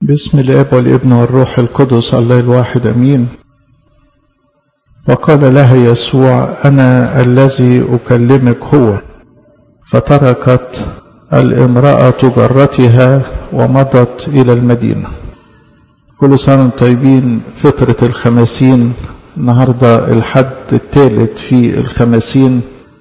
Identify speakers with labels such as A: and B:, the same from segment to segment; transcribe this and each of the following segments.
A: بسم الاب والابن والروح القدس الله الواحد امين وقال لها يسوع انا الذي اكلمك هو فتركت الامراه جرتها ومضت الى المدينه كل سنه وانتم طيبين فتره الخمسين النهارده الحد الثالث في الخمسين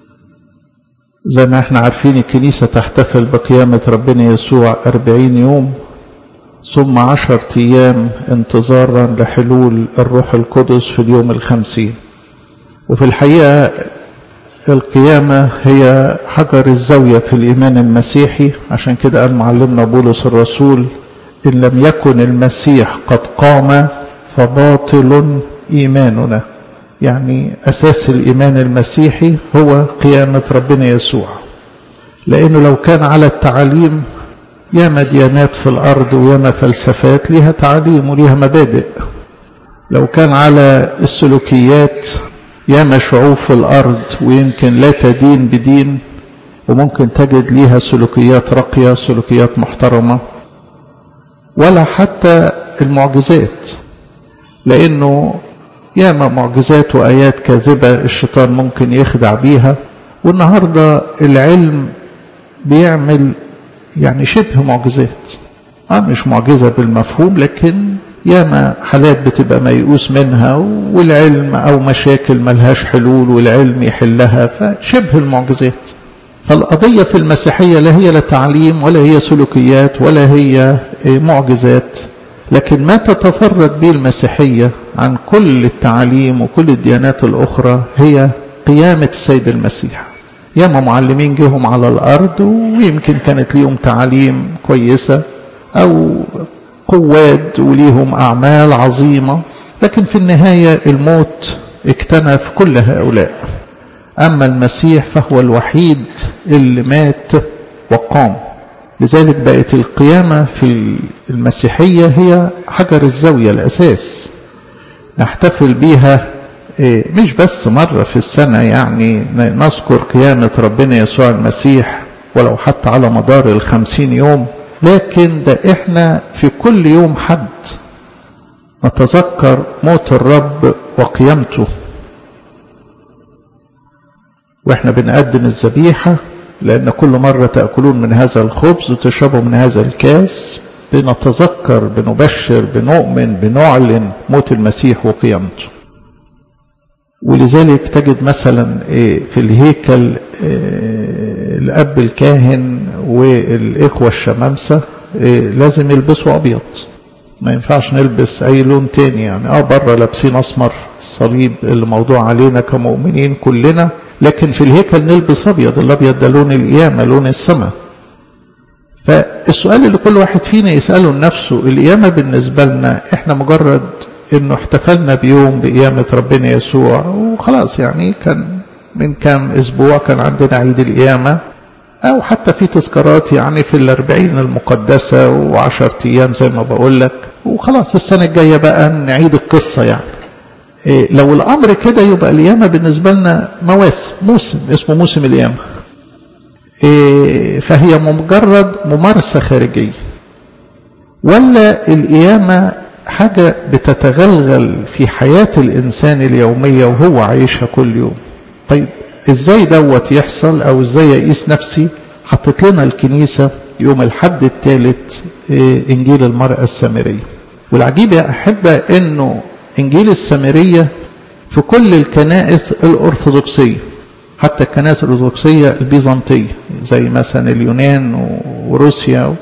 A: زي ما احنا عارفين الكنيسة تحتفل بقيامة ربنا يسوع أربعين يوم ثم عشر أيام انتظارا لحلول الروح القدس في اليوم الخمسين وفي الحقيقة القيامة هي حجر الزاوية في الإيمان المسيحي عشان كده قال معلمنا بولس الرسول إن لم يكن المسيح قد قام فباطل إيماننا يعني أساس الإيمان المسيحي هو قيامة ربنا يسوع لأنه لو كان على التعاليم ياما ديانات في الأرض وياما فلسفات ليها تعاليم وليها مبادئ لو كان على السلوكيات ياما شعوب في الأرض ويمكن لا تدين بدين وممكن تجد ليها سلوكيات راقية سلوكيات محترمة ولا حتى المعجزات لأنه ياما معجزات وآيات كاذبة الشيطان ممكن يخدع بيها والنهاردة العلم بيعمل يعني شبه معجزات آه مش معجزة بالمفهوم لكن ياما حالات بتبقى ميؤوس منها والعلم أو مشاكل ملهاش حلول والعلم يحلها فشبه المعجزات فالقضية في المسيحية لا هي لا تعليم ولا هي سلوكيات ولا هي معجزات لكن ما تتفرد به المسيحية عن كل التعاليم وكل الديانات الأخرى هي قيامة السيد المسيح ياما معلمين جيهم على الأرض ويمكن كانت ليهم تعاليم كويسة أو قواد وليهم أعمال عظيمة لكن في النهاية الموت اكتنف كل هؤلاء أما المسيح فهو الوحيد اللي مات وقام لذلك بقت القيامة في المسيحية هي حجر الزاوية الأساس نحتفل بيها مش بس مرة في السنة يعني نذكر قيامة ربنا يسوع المسيح ولو حتى على مدار الخمسين يوم لكن ده احنا في كل يوم حد نتذكر موت الرب وقيامته واحنا بنقدم الذبيحة لأن كل مرة تأكلون من هذا الخبز وتشربوا من هذا الكاس بنتذكر بنبشر بنؤمن بنعلن موت المسيح وقيامته ولذلك تجد مثلا في الهيكل الأب الكاهن والإخوة الشمامسة لازم يلبسوا أبيض ما ينفعش نلبس أي لون تاني يعني اه بره لابسين أسمر الصليب اللي موضوع علينا كمؤمنين كلنا لكن في الهيكل نلبس أبيض الأبيض ده لون القيامة لون السماء فالسؤال اللي كل واحد فينا يسأله لنفسه القيامة بالنسبة لنا احنا مجرد انه احتفلنا بيوم بقيامة ربنا يسوع وخلاص يعني كان من كام اسبوع كان عندنا عيد القيامة او حتى في تذكارات يعني في الاربعين المقدسة وعشر ايام زي ما بقول لك وخلاص السنة الجاية بقى نعيد القصة يعني إيه لو الامر كده يبقى القيامة بالنسبة لنا مواسم موسم اسمه موسم القيامة إيه فهي مجرد ممارسة خارجية ولا القيامة حاجة بتتغلغل في حياة الإنسان اليومية وهو عايشها كل يوم طيب إزاي دوت يحصل أو إزاي يقيس نفسي حطت لنا الكنيسة يوم الحد الثالث إنجيل المرأة السامرية والعجيب يا أحبة إنه إنجيل السامرية في كل الكنائس الأرثوذكسية حتى الكنائس الأرثوذكسية البيزنطية زي مثلا اليونان وروسيا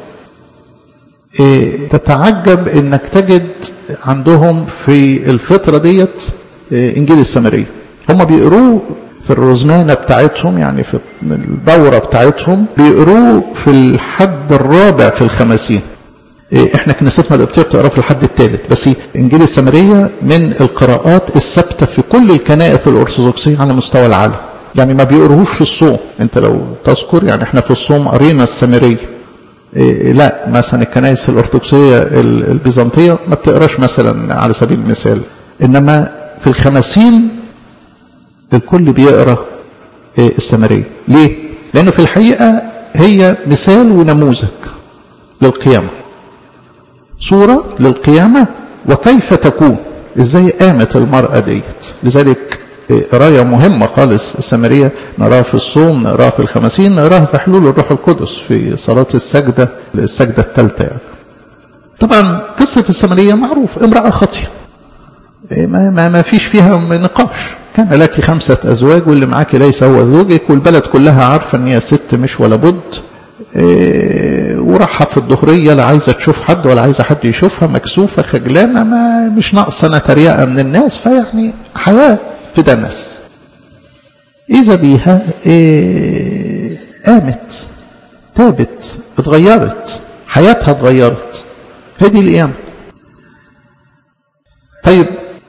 A: تتعجب انك تجد عندهم في الفترة ديت انجيل السامرية هم بيقروه في الرزمانة بتاعتهم يعني في الدورة بتاعتهم بيقروه في الحد الرابع في الخمسين احنا كنيستنا القبطية بتقراه في الحد الثالث بس انجيل السامرية من القراءات الثابتة في كل الكنائس الارثوذكسية على مستوى العالم يعني ما بيقروهوش في الصوم انت لو تذكر يعني احنا في الصوم قرينا السامرية إيه لا مثلا الكنائس الأرثوذكسية البيزنطية ما بتقراش مثلا على سبيل المثال إنما في الخمسين الكل بيقرا إيه السامرية ليه؟ لأنه في الحقيقة هي مثال ونموذج للقيامة صورة للقيامة وكيف تكون ازاي قامت المرأة ديت لذلك قراية مهمة خالص السامرية نراها في الصوم نراها في الخمسين نراها في حلول الروح القدس في صلاة السجدة السجدة الثالثة يعني. طبعا قصة السامرية معروف امرأة خاطية ما, ما, ما فيش فيها نقاش كان لك خمسة أزواج واللي معاك ليس هو زوجك والبلد كلها عارفة أن هي ست مش ولا بد إيه وراحة في الظهرية لا عايزة تشوف حد ولا عايزة حد يشوفها مكسوفة خجلانة ما مش ناقصة أنا تريقة من الناس فيعني حياة في دنس إذا بيها إيه قامت تابت اتغيرت حياتها اتغيرت هذه القيامة طيب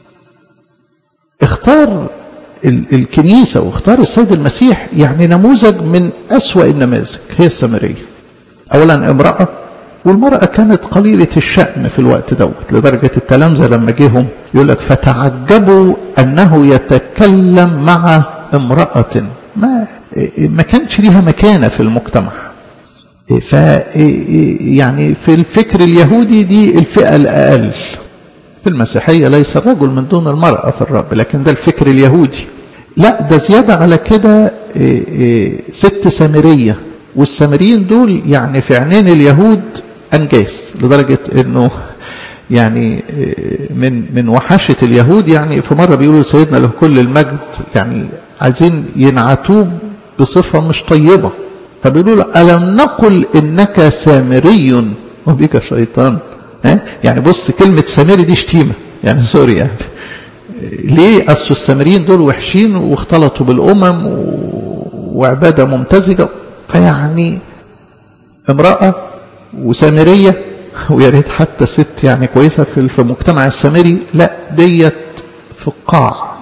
A: اختار الكنيسة واختار السيد المسيح يعني نموذج من أسوأ النماذج هي السامرية أولا امرأة والمرأة كانت قليلة الشأن في الوقت دوت لدرجة التلامذة لما جيهم يقول لك فتعجبوا أنه يتكلم مع امرأة ما ما كانش ليها مكانة في المجتمع ف يعني في الفكر اليهودي دي الفئة الأقل في المسيحية ليس الرجل من دون المرأة في الرب لكن ده الفكر اليهودي لا ده زيادة على كده ست سامرية والسامريين دول يعني في عينين اليهود أنجاز لدرجة أنه يعني من من وحشة اليهود يعني في مرة بيقولوا لسيدنا له كل المجد يعني عايزين ينعتوه بصفة مش طيبة فبيقولوا له ألم نقل إنك سامري وبك شيطان ها؟ يعني بص كلمة سامري دي شتيمة يعني سوري يعني ليه أصل السامريين دول وحشين واختلطوا بالأمم و... وعبادة ممتزجة فيعني امرأة وسامرية ويا ريت حتى ست يعني كويسة في في المجتمع السامري لا ديت في القاع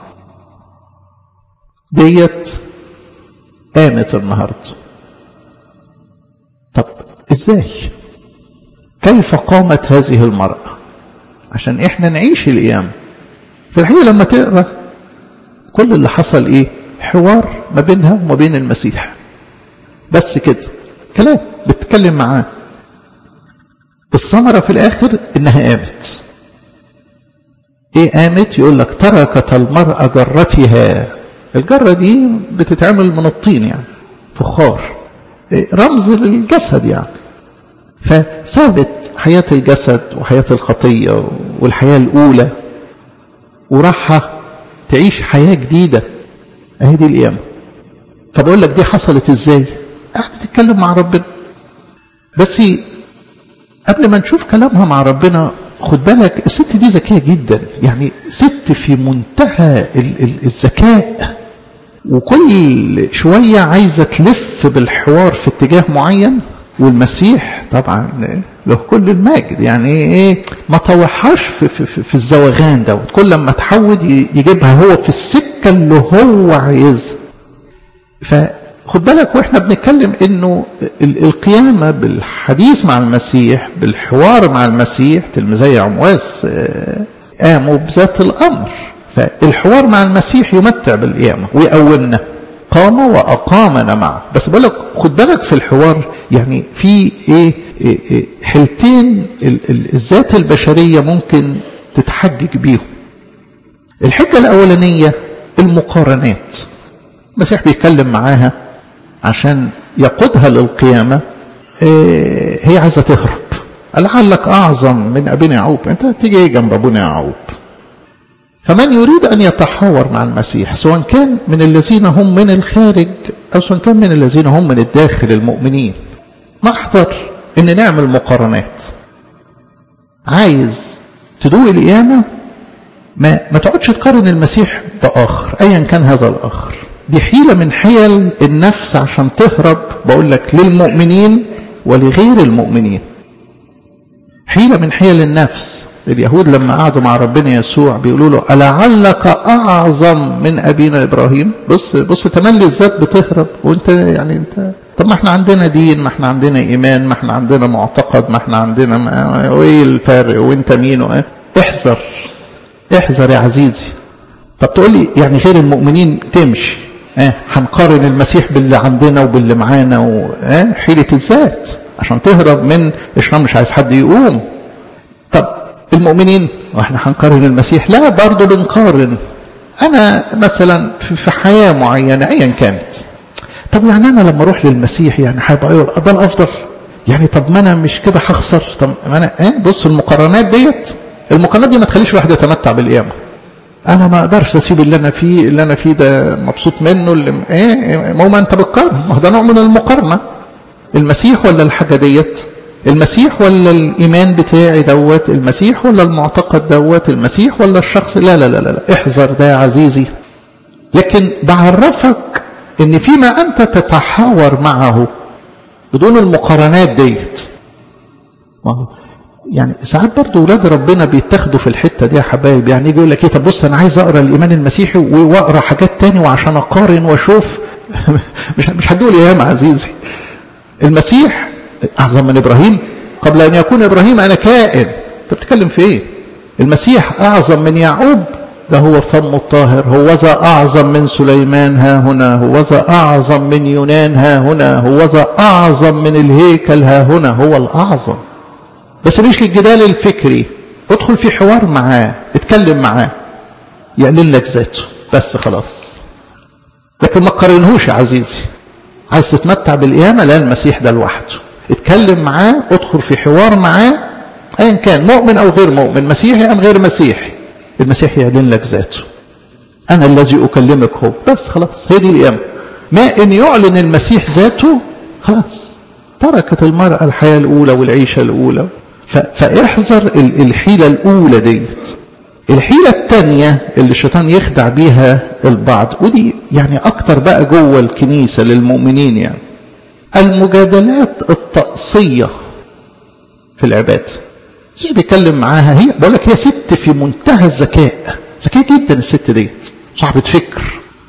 A: ديت قامت النهارده طب ازاي كيف قامت هذه المرأة عشان احنا نعيش القيامة في الحقيقة لما تقرأ كل اللي حصل ايه حوار ما بينها وما بين المسيح بس كده كلام بتتكلم معاه الثمرة في الاخر انها قامت ايه قامت يقول لك تركت المرأة جرتها الجرة دي بتتعمل من الطين يعني فخار رمز للجسد يعني فسابت حياة الجسد وحياة الخطية والحياة الأولى وراحة تعيش حياة جديدة اهي دي القيامة فبقول لك دي حصلت ازاي قاعدة تتكلم مع ربنا بس قبل ما نشوف كلامها مع ربنا خد بالك الست دي ذكية جدا يعني ست في منتهى الذكاء وكل شوية عايزة تلف بالحوار في اتجاه معين والمسيح طبعا له كل المجد يعني ايه ما طوحهاش في, في, في, في الزوغان دوت كل لما تحود يجيبها هو في السكة اللي هو عايزها فخد بالك واحنا بنتكلم انه القيامة بالحديث مع المسيح بالحوار مع المسيح تلميذي عمواس قاموا بذات الامر فالحوار مع المسيح يمتع بالقيامة ويقومنا قام وأقامنا معه بس بقول لك خد بالك في الحوار يعني في إيه, إيه, إيه حلتين الذات البشرية ممكن تتحجج بيهم الحجة الأولانية المقارنات المسيح بيتكلم معاها عشان يقودها للقيامة إيه هي عايزة تهرب لعلك أعظم من أبينا يعقوب أنت تيجي جنب أبونا يعقوب فمن يريد أن يتحاور مع المسيح سواء كان من الذين هم من الخارج أو سواء كان من الذين هم من الداخل المؤمنين نحضر أن نعمل مقارنات عايز تدوق القيامة ما, ما تقعدش تقارن المسيح بآخر أيا كان هذا الآخر دي حيلة من حيل النفس عشان تهرب بقول لك للمؤمنين ولغير المؤمنين حيلة من حيل النفس اليهود لما قعدوا مع ربنا يسوع بيقولوا له ألعلك أعظم من أبينا إبراهيم بص بص تملي الذات بتهرب وأنت يعني أنت طب ما احنا عندنا دين ما احنا عندنا إيمان ما احنا عندنا معتقد ما احنا عندنا ما وإيه الفرق وأنت مين وإيه احذر احذر يا عزيزي طب تقول لي يعني غير المؤمنين تمشي اه هنقارن المسيح باللي عندنا وباللي معانا و... اه حيلة الذات عشان تهرب من الشيطان مش عايز حد يقوم المؤمنين واحنا هنقارن المسيح لا برضه بنقارن انا مثلا في حياه معينه ايا كانت طب يعني انا لما اروح للمسيح يعني هيبقى ده الافضل يعني طب ما انا مش كده هخسر طب ما انا ايه بص المقارنات ديت المقارنات دي ما تخليش الواحد يتمتع بالقيامه انا ما اقدرش اسيب اللي انا فيه اللي انا فيه ده مبسوط منه اللي ايه ما هو ما انت بتقارن ما هو ده نوع من المقارنه المسيح ولا الحاجه ديت المسيح ولا الايمان بتاعي دوت المسيح ولا المعتقد دوت المسيح ولا الشخص لا لا لا لا احذر ده يا عزيزي لكن بعرفك ان فيما انت تتحاور معه بدون المقارنات ديت يعني ساعات برضه ولاد ربنا بيتاخدوا في الحته دي يا حبايب يعني يجي يقول لك ايه طب بص انا عايز اقرا الايمان المسيحي واقرا حاجات تاني وعشان اقارن واشوف مش مش هتقول ايه يا عزيزي المسيح اعظم من ابراهيم قبل ان يكون ابراهيم انا كائن انت بتتكلم في ايه المسيح اعظم من يعقوب ده هو فم الطاهر هوذا أعظم من سليمان ها هنا هوذا أعظم من يونان ها هنا هوذا أعظم من الهيكل ها هنا هو الأعظم بس مش للجدال الفكري ادخل في حوار معاه اتكلم معاه يعلن لك ذاته بس خلاص لكن ما تقارنهوش يا عزيزي عايز تتمتع بالقيامة لا المسيح ده لوحده اتكلم معاه ادخل في حوار معاه ايا كان مؤمن او غير مؤمن مسيحي ام غير مسيحي المسيح يعلن لك ذاته أنا الذي أكلمك هو بس خلاص هي دي القيامة ما إن يعلن المسيح ذاته خلاص تركت المرأة الحياة الأولى والعيشة الأولى فاحذر الحيلة الأولى ديت الحيلة الثانية اللي الشيطان يخدع بيها البعض ودي يعني أكتر بقى جوه الكنيسة للمؤمنين يعني المجادلات الطقسية في العبادة شيء بيتكلم معاها هي بقول لك هي ست في منتهى الذكاء ذكيه جدا الست ديت صاحبه فكر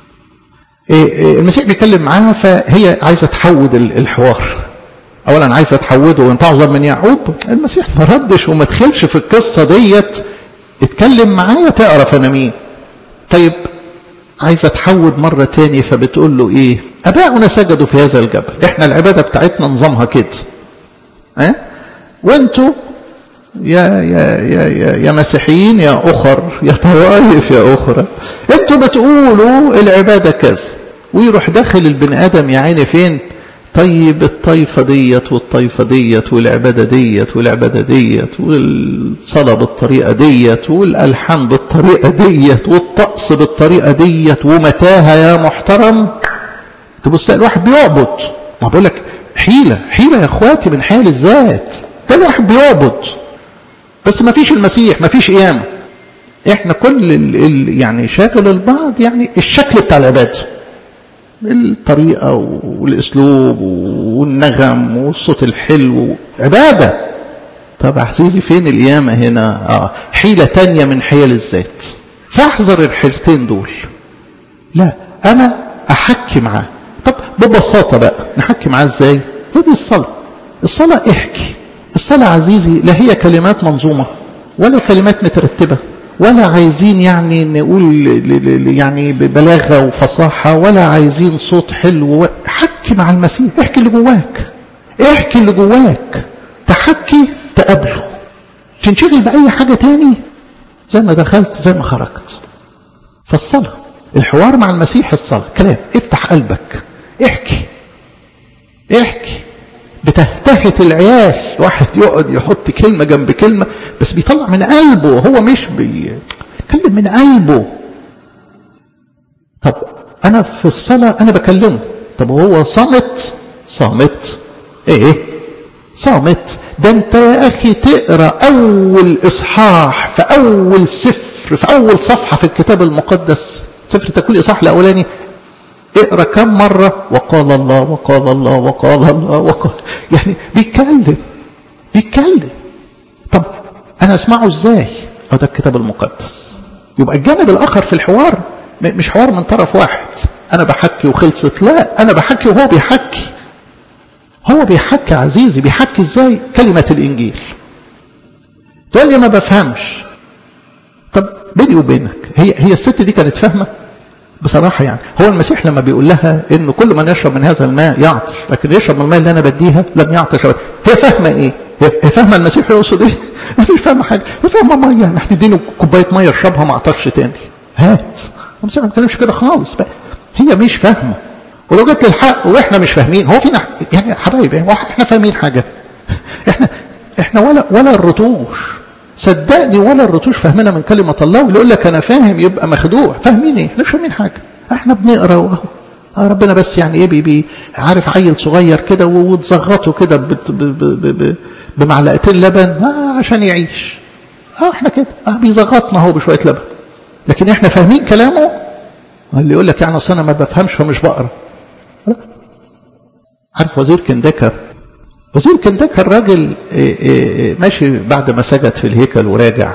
A: المسيح بيتكلم معاها فهي عايزه تحود الحوار اولا عايزه تحوده وانت اعظم من يعقوب المسيح ما ردش وما دخلش في القصه ديت اتكلم معايا تعرف انا مين طيب عايزه تحود مره تاني فبتقول له ايه اباؤنا سجدوا في هذا الجبل احنا العباده بتاعتنا نظامها كده ها أه؟ وانتوا يا يا يا يا, يا مسيحيين يا اخر يا طوائف يا اخرى انتوا بتقولوا العباده كذا ويروح داخل البني ادم يا عيني فين طيب الطائفة ديت والطائفة ديت والعبادة ديت والعبادة ديت والصلاة بالطريقة ديت والألحان بالطريقة ديت والطقس بالطريقة ديت ومتاهة يا محترم تبص تلاقي الواحد بيعبد ما بقول لك حيلة حيلة يا اخواتي من حيل الذات ده الواحد بيعبد بس ما فيش المسيح ما فيش قيامة احنا كل ال ال يعني شاغل البعض يعني الشكل بتاع العباده الطريقة والأسلوب والنغم والصوت الحلو عبادة طب عزيزي فين القيامة هنا آه حيلة تانية من حيل الذات فاحذر الحيلتين دول لا أنا أحكي معاه طب ببساطة بقى نحكي معاه ازاي هي دي الصلاة الصلاة احكي الصلاة عزيزي لا هي كلمات منظومة ولا كلمات مترتبة ولا عايزين يعني نقول يعني ببلاغة وفصاحة ولا عايزين صوت حلو حكي مع المسيح احكي اللي جواك احكي اللي جواك تحكي تقابله تنشغل بأي حاجة تاني زي ما دخلت زي ما خرجت فالصلاة الحوار مع المسيح الصلاة كلام افتح قلبك احكي احكي بتهتهت العيال واحد يقعد يحط كلمة جنب كلمة بس بيطلع من قلبه هو مش بيتكلم من قلبه طب أنا في الصلاة أنا بكلمه طب هو صامت صامت إيه صامت ده أنت يا أخي تقرأ أول إصحاح في أول سفر في أول صفحة في الكتاب المقدس سفر تكوين الإصحاح الأولاني اقرا كم مرة وقال الله وقال الله وقال الله وقال يعني بيتكلم بيتكلم طب انا اسمعه ازاي اه ده الكتاب المقدس يبقى الجانب الاخر في الحوار مش حوار من طرف واحد انا بحكي وخلصت لا انا بحكي وهو بيحكي هو بيحكي عزيزي بيحكي ازاي كلمة الانجيل تقول لي ما بفهمش طب بيني وبينك هي هي الست دي كانت فاهمه بصراحة يعني هو المسيح لما بيقول لها انه كل من يشرب من هذا الماء يعطش لكن يشرب من الماء اللي انا بديها لم يعطش أبدا هي فاهمة ايه هي فاهمه المسيح يقصد ايه؟ مش فاهمه حاجه هي فاهمه ميه يعني هتديني كوبايه ميه اشربها ما اعطرش تاني هات المسيح ما بيتكلمش كده خالص بقى. هي مش فاهمه ولو جت للحق واحنا مش فاهمين هو فينا يعني حبايبي احنا فاهمين حاجه احنا احنا ولا ولا الرتوش صدقني ولا الرتوش فاهمنا من كلمه الله واللي يقول لك انا فاهم يبقى مخدوع فاهمين ايه؟ احنا مش فاهمين حاجه احنا بنقرا وهو آه ربنا بس يعني ايه بي بي عارف عيل صغير كده وتزغطه كده بمعلقتين لبن آه عشان يعيش اه احنا كده اه بيزغطنا هو بشويه لبن لكن احنا فاهمين كلامه اللي يقول لك يعني اصل انا ما بفهمش فمش بقرا عارف وزير كندكه وزير كندكه الراجل ماشي بعد ما سجد في الهيكل وراجع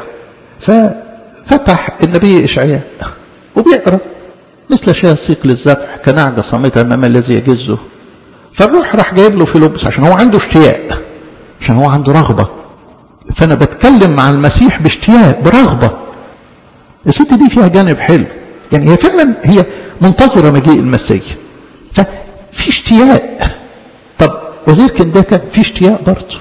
A: ففتح النبي اشعياء وبيقرا مثل شاة سيق للذبح كنعجة صامتة أمام الذي يجزه فالروح راح جايب له فيلبس عشان هو عنده اشتياق عشان هو عنده رغبة فأنا بتكلم مع المسيح باشتياق برغبة الست دي فيها جانب حلو يعني هي فعلا هي منتظرة مجيء المسيح ففي اشتياق طب وزير كندكة في اشتياق برضه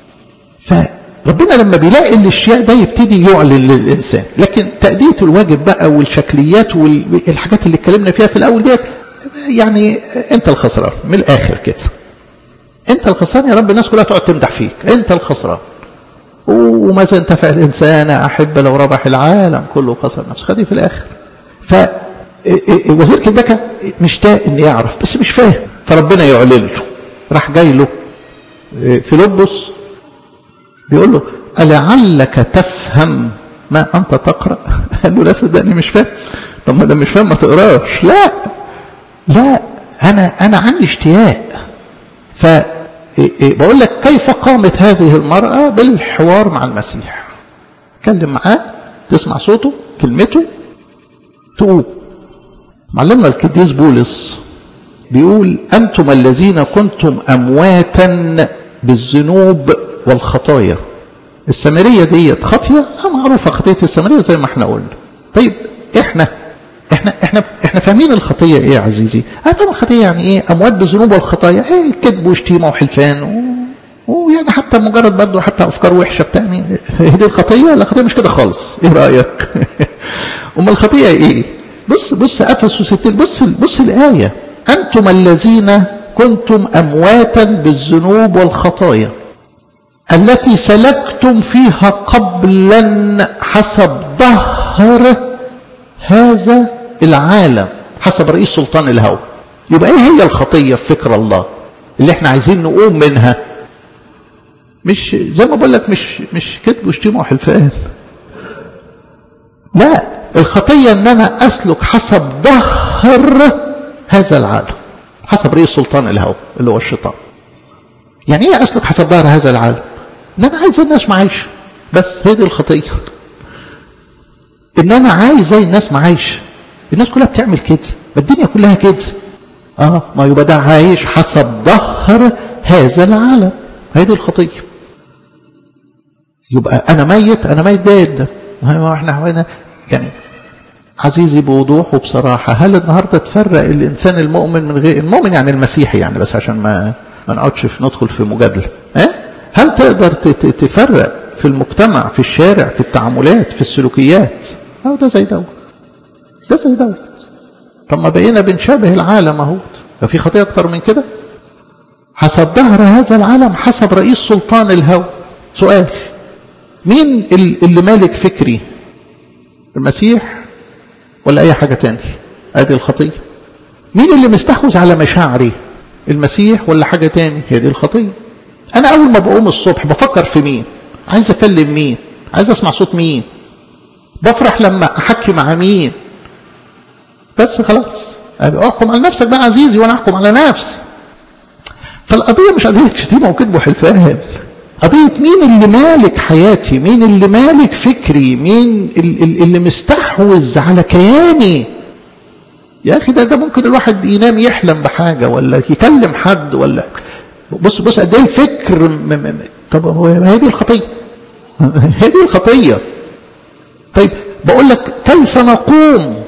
A: فربنا لما بيلاقي الاشتياق ده يبتدي يعلن للإنسان لكن تأدية الواجب بقى والشكليات والحاجات اللي اتكلمنا فيها في الأول ديت يعني أنت الخسران من الآخر كده أنت الخسران يا رب الناس كلها تقعد تمدح فيك أنت الخسران وماذا انتفع الإنسان أحب لو ربح العالم كله خسر نفسه خدي في الآخر ف وزير كندكة مشتاق ان يعرف بس مش فاهم فربنا يعلن له راح جاي له فيلبس بيقول له ألعلك تفهم ما أنت تقرأ قال له لا صدقني مش فاهم طب ما ده مش فاهم ما تقراش لا لا أنا أنا عندي اشتياق ف بقول لك كيف قامت هذه المرأة بالحوار مع المسيح تكلم معاه تسمع صوته كلمته تقوم معلمنا القديس بولس بيقول أنتم الذين كنتم أمواتا بالذنوب والخطايا السامرية ديت خطية معروفة خطية السامرية زي ما احنا قلنا طيب احنا احنا احنا احنا فاهمين الخطية ايه يا عزيزي فاهم الخطية يعني ايه اموات بالذنوب والخطايا ايه كذب وشتيمة وحلفان و... ويعني حتى مجرد برضه حتى افكار وحشة بتاعني هي دي الخطية لا الخطية مش كده خالص ايه رأيك امال الخطية ايه بص بص افسس 60 بص بص الايه انتم الذين كنتم امواتا بالذنوب والخطايا التي سلكتم فيها قبلا حسب ظهر هذا العالم حسب رئيس سلطان الهوى يبقى ايه هي الخطيه في فكر الله اللي احنا عايزين نقوم منها مش زي ما بقول لك مش مش كذب وشتيمه وحلفان لا الخطية ان انا اسلك حسب ظهر هذا العالم حسب رئيس سلطان الهوى اللي هو الشيطان يعني ايه اسلك حسب ظهر هذا العالم ان انا عايز الناس معايشة بس هي دي الخطية ان انا عايز زي الناس معايشة الناس كلها بتعمل كده الدنيا كلها كده اه ما يبقى ده عايش حسب ظهر هذا العالم هي دي الخطية يبقى انا ميت انا ميت ده ده احنا هنا يعني عزيزي بوضوح وبصراحة هل النهاردة تفرق الإنسان المؤمن من غير المؤمن يعني المسيحي يعني بس عشان ما ما نقعدش في ندخل في مجادلة اه؟ هل تقدر تفرق في المجتمع في الشارع في التعاملات في السلوكيات أو ده زي دوت ده زي دوت طب ما بقينا بنشابه العالم اهو ففي خطية أكتر من كده حسب ظهر هذا العالم حسب رئيس سلطان الهوى سؤال مين اللي مالك فكري المسيح ولا أي حاجة تاني هذه الخطية مين اللي مستحوذ على مشاعري المسيح ولا حاجة تاني هي دي الخطية أنا أول ما بقوم الصبح بفكر في مين عايز أكلم مين عايز أسمع صوت مين بفرح لما أحكي مع مين بس خلاص أحكم على نفسك بقى عزيزي وأنا أحكم على نفسي فالقضية مش قضية شتيمة وكذب وحلفان قضية مين اللي مالك حياتي مين اللي مالك فكري مين اللي مستحوذ على كياني يا أخي ده, ده ممكن الواحد ينام يحلم بحاجة ولا يكلم حد ولا بص بص قد ايه الفكر م م طب هو هي دي الخطية هي دي الخطية طيب بقول لك كيف نقوم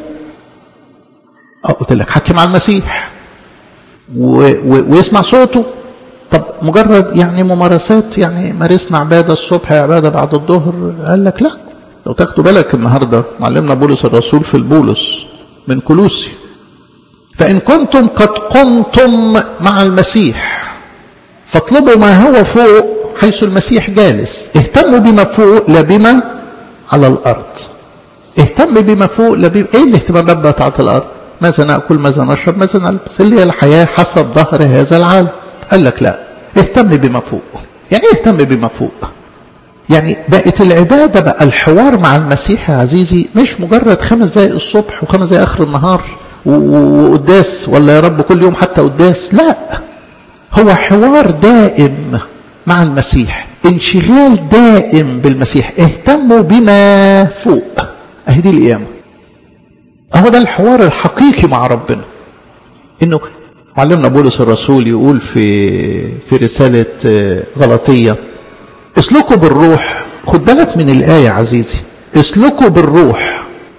A: قلت لك حكي مع المسيح و و ويسمع صوته طب مجرد يعني ممارسات يعني مارسنا عبادة الصبح عبادة بعد الظهر قال لك لا لو تاخدوا بالك النهاردة معلمنا بولس الرسول في البولس من كلوسي فإن كنتم قد قمتم مع المسيح فاطلبوا ما هو فوق حيث المسيح جالس اهتموا بما فوق لا بما على الأرض اهتم بما فوق لا بما ايه الاهتمامات بتاعت الأرض ماذا نأكل ماذا نشرب ماذا نلبس اللي هي الحياة حسب ظهر هذا العالم قال لك لا اهتم بما فوق يعني ايه اهتم بما فوق يعني بقت العبادة بقى الحوار مع المسيح يا عزيزي مش مجرد خمس دقايق الصبح وخمس دقايق آخر النهار وقداس ولا يا رب كل يوم حتى قداس لا هو حوار دائم مع المسيح انشغال دائم بالمسيح اهتموا بما فوق اهي دي القيامة اهو ده الحوار الحقيقي مع ربنا انه معلمنا بولس الرسول يقول في في رسالة غلطية اسلكوا بالروح خد بالك من الآية عزيزي اسلكوا بالروح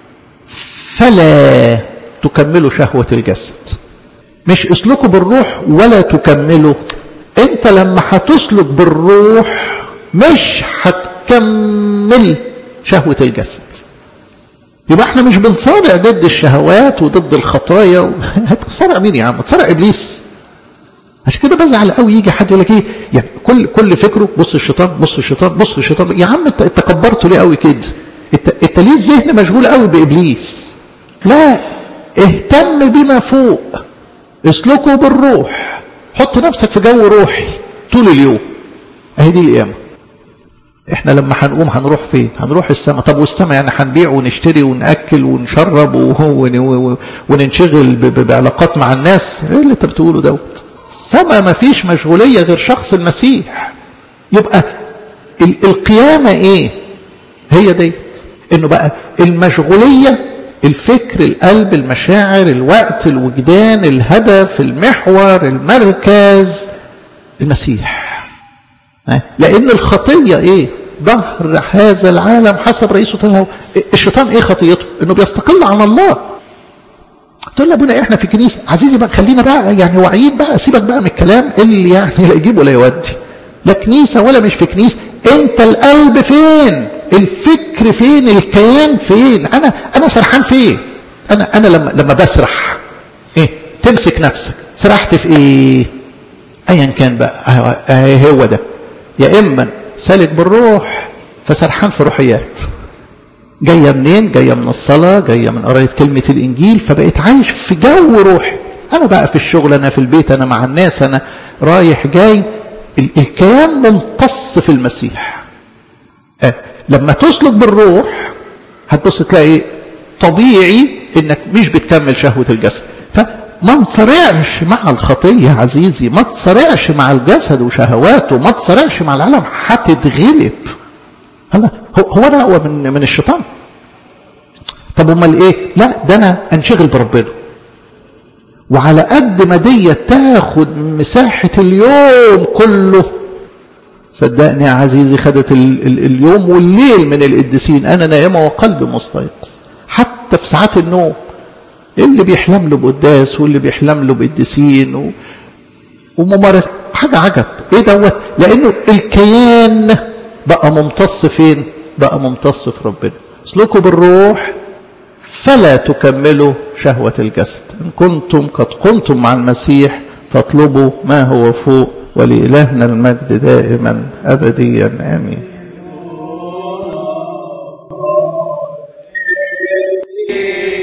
A: فلا تكملوا شهوة الجسد مش اسلكوا بالروح ولا تكملوا انت لما هتسلك بالروح مش هتكمل شهوة الجسد يبقى احنا مش بنصارع ضد الشهوات وضد الخطايا و... هتصارع مين يا عم تصارع ابليس عشان كده بزعل قوي يجي حد يقول لك ايه يعني كل كل فكره بص الشيطان بص الشيطان بص الشيطان يا عم انت انت كبرته ليه قوي كده انت انت ليه الذهن مشغول قوي بابليس لا اهتم بما فوق اسلكوا بالروح حط نفسك في جو روحي طول اليوم اهي دي القيامه احنا لما هنقوم هنروح فين هنروح السماء طب والسماء يعني هنبيع ونشتري ونأكل ونشرب وننشغل بعلاقات مع الناس ايه اللي انت بتقوله دوت السماء ما فيش مشغولية غير شخص المسيح يبقى القيامة ايه هي ديت انه بقى المشغولية الفكر القلب المشاعر الوقت الوجدان الهدف المحور المركز المسيح لان الخطيه ايه ظهر هذا العالم حسب رئيسه له الشيطان ايه خطيته انه بيستقل عن الله تقول ابونا احنا في كنيسه عزيزي بقى خلينا بقى يعني واعيين بقى سيبك بقى من الكلام اللي يعني لا يجيب ولا يودي لا كنيسه ولا مش في كنيسه انت القلب فين الفكر فين الكيان فين انا انا سرحان فين انا انا لما لما بسرح ايه تمسك نفسك سرحت في ايه ايا كان بقى هو ده يا اما سالك بالروح فسرحان في روحيات جايه منين جايه من الصلاه جايه من قرايه كلمه الانجيل فبقيت عايش في جو روحي انا بقى في الشغل انا في البيت انا مع الناس انا رايح جاي الكيان ممتص في المسيح آه. لما تسلك بالروح هتبص تلاقي طبيعي انك مش بتكمل شهوه الجسد فما تصارعش مع الخطيه يا عزيزي ما تصارعش مع الجسد وشهواته ما تصارعش مع العالم هتتغلب هو هو انا اقوى من من الشيطان طب امال ايه لا ده انا انشغل بربنا وعلى قد ما دي تاخد مساحة اليوم كله صدقني يا عزيزي خدت ال ال اليوم والليل من القديسين انا نائمة وقلبي مستيقظ حتى في ساعات النوم اللي بيحلم له بقداس واللي بيحلم له بقديسين و... وممارس حاجة عجب ايه دوت لانه الكيان بقى ممتص فين بقى ممتص في ربنا اسلكوا بالروح فلا تكملوا شهوة الجسد إن كنتم قد قمتم مع المسيح فاطلبوا ما هو فوق ولإلهنا المجد دائما أبديا آمين